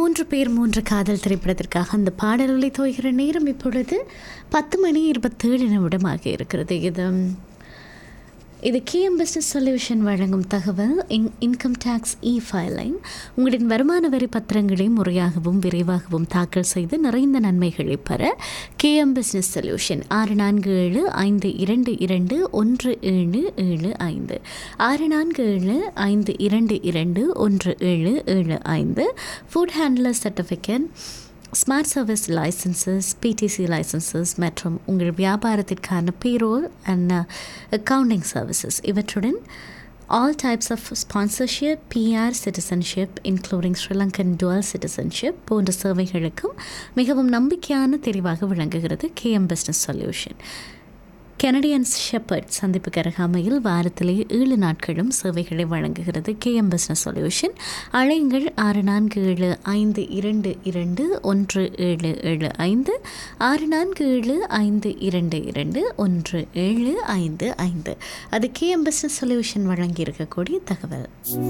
மூன்று பேர் மூன்று காதல் திரைப்படத்திற்காக அந்த பாடல்களை தோய்கிற நேரம் இப்பொழுது பத்து மணி இருபத்தேழு நிமிடமாக இருக்கிறது இது இது கேஎம் பிஸ்னஸ் சொல்யூஷன் வழங்கும் தகவல் in income tax e filing உங்களின் வருமான வரி பத்திரங்களை முறையாகவும் விரைவாகவும் தாக்கல் செய்து நிறைந்த நன்மைகளை பெற கேஎம் பிஸ்னஸ் சொல்யூஷன் ஆறு நான்கு ஏழு ஐந்து இரண்டு இரண்டு ஒன்று ஏழு ஏழு ஐந்து ஆறு நான்கு ஏழு ஐந்து இரண்டு இரண்டு ஒன்று ஏழு ஏழு ஐந்து food handler certificate smart service licences PTC licences மற்றும் உங்கள் வியாபாரத்திற்கான பேரோல் அண்ட் அக்கவுண்டிங் சர்வீசஸ் இவற்றுடன் all types of sponsorship PR citizenship including Sri Lankan dual citizenship போன்ற சேவைகளுக்கும் மிகவும் நம்பிக்கையான தெரிவாக விளங்குகிறது KM business solution Kennedy and Sheppard சந்திப்புக்கு அருகாமையில் வாரத்திலே ஏழு நாட்களும் சேவைகளை வழங்குகிறது கேஎம் பிஸ்னஸ் சொல்யூஷன் அழையுங்கள் ஆறு நான்கு ஏழு ஐந்து இரண்டு இரண்டு ஒன்று ஏழு ஏழு ஐந்து ஆறு நான்கு ஏழு ஐந்து இரண்டு இரண்டு ஒன்று ஏழு ஐந்து ஐந்து அது கேஎம் பிஸ்னஸ் சொல்யூஷன் வழங்கியிருக்கக்கூடிய தகவல்